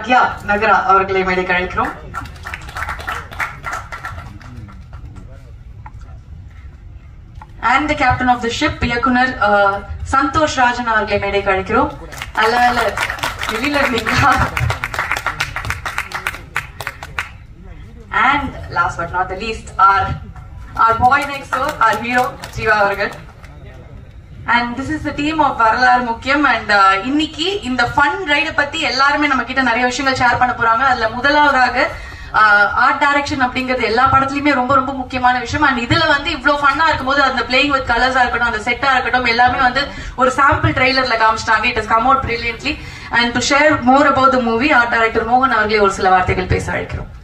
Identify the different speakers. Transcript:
Speaker 1: ஐயா நகரா அவர்களை மேடைக்கு அழைக்கிறோம் and the captain of the ship இயக்குனர் அஹ், சந்தோஷ் ராஜன் அவர்களை மேடைக்கு அழைக்கிறோம் அல்ல அல்ல வெளியில இருந்தீங்களா and last but not the least our our boy next door our hero Jiiva அவர்கள் and this is the team of Varalaru Mukkiyam and இன்னைக்கு இந்த ஃபன் ரைட பத்தி எல்லாருமே நம்ம கிட்ட நிறைய விஷயங்கள் ஷேர் பண்ண போறாங்க அதுல முதலாவதாக ஆர்ட் டைரக்ஷன் அப்படிங்கிறது எல்லா படத்துலயுமே ரொம்ப ரொம்ப முக்கியமான விஷயம் அண்ட் இதுல வந்து இவ்ளோ ஃபன்னா இருக்கும்போது அந்த பிளேயிங் வித் கலர்ஸா இருக்கட்டும் அந்த செட்டா இருக்கட்டும் எல்லாமே வந்து ஒரு சாம்பிள் ட்ரெய்லர்ல காமிச்சிட்டாங்க it is come out brilliantly and to share more about the movie art director மோகன் அவர்களே ஒரு சில வார்த்தைகள் பேச அழைக்கிறோம்